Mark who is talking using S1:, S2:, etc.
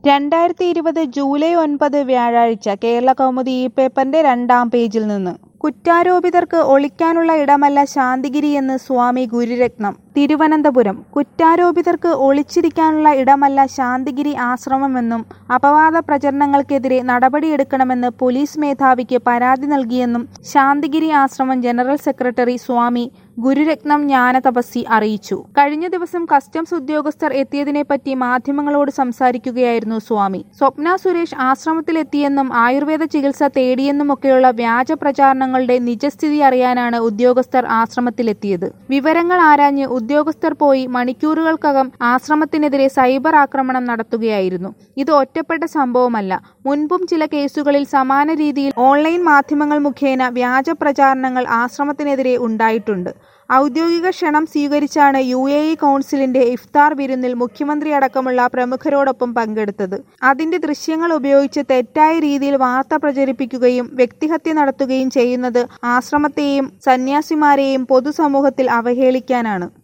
S1: രണ്ടായിരത്തി ഇരുപത് ജൂലൈ ഒൻപത് വ്യാഴാഴ്ച കേരള കൗമുദി ഈ പേപ്പറിന്റെ രണ്ടാം പേജിൽ നിന്ന് കുറ്റാരോപിതർക്ക് ഒളിക്കാനുള്ള ഇടമല്ല ശാന്തിഗിരിയെന്ന് സ്വാമി ഗുരുരത്നം തിരുവനന്തപുരം കുറ്റാരോപിതർക്ക് ഒളിച്ചിരിക്കാനുള്ള ഇടമല്ല ശാന്തിഗിരി ആശ്രമമെന്നും അപവാദ പ്രചരണങ്ങൾക്കെതിരെ നടപടിയെടുക്കണമെന്ന് പോലീസ് മേധാവിക്ക് പരാതി നൽകിയെന്നും ശാന്തിഗിരി ആശ്രമം ജനറൽ സെക്രട്ടറി സ്വാമി ഗുരുരത്നം ജ്ഞാനതപസ്സി അറിയിച്ചു കഴിഞ്ഞ ദിവസം കസ്റ്റംസ് ഉദ്യോഗസ്ഥർ എത്തിയതിനെപ്പറ്റി മാധ്യമങ്ങളോട് സംസാരിക്കുകയായിരുന്നു സ്വാമി സ്വപ്ന സുരേഷ് ആശ്രമത്തിലെത്തിയെന്നും ആയുർവേദ ചികിത്സ തേടിയെന്നുമൊക്കെയുള്ള വ്യാജ പ്രചാരണങ്ങളുടെ നിജസ്ഥിതി അറിയാനാണ് ഉദ്യോഗസ്ഥർ ആശ്രമത്തിലെത്തിയത് വിവരങ്ങൾ ആരാഞ്ഞ് ഉദ്യോഗസ്ഥർ പോയി മണിക്കൂറുകൾക്കകം ആശ്രമത്തിനെതിരെ സൈബർ ആക്രമണം നടത്തുകയായിരുന്നു ഇത് ഒറ്റപ്പെട്ട സംഭവമല്ല മുൻപും ചില കേസുകളിൽ സമാന രീതിയിൽ ഓൺലൈൻ മാധ്യമങ്ങൾ മുഖേന വ്യാജ പ്രചാരണങ്ങൾ ആശ്രമത്തിനെതിരെ ഉണ്ടായിട്ടുണ്ട് ഔദ്യോഗിക ക്ഷണം സ്വീകരിച്ചാണ് യു എ ഇ കൗൺസിലിന്റെ ഇഫ്താർ വിരുന്നിൽ മുഖ്യമന്ത്രി അടക്കമുള്ള പ്രമുഖരോടൊപ്പം പങ്കെടുത്തത് അതിന്റെ ദൃശ്യങ്ങൾ ഉപയോഗിച്ച് തെറ്റായ രീതിയിൽ വാർത്ത പ്രചരിപ്പിക്കുകയും വ്യക്തിഹത്യ നടത്തുകയും ചെയ്യുന്നത് ആശ്രമത്തെയും സന്യാസിമാരെയും പൊതുസമൂഹത്തിൽ അവഹേളിക്കാനാണ്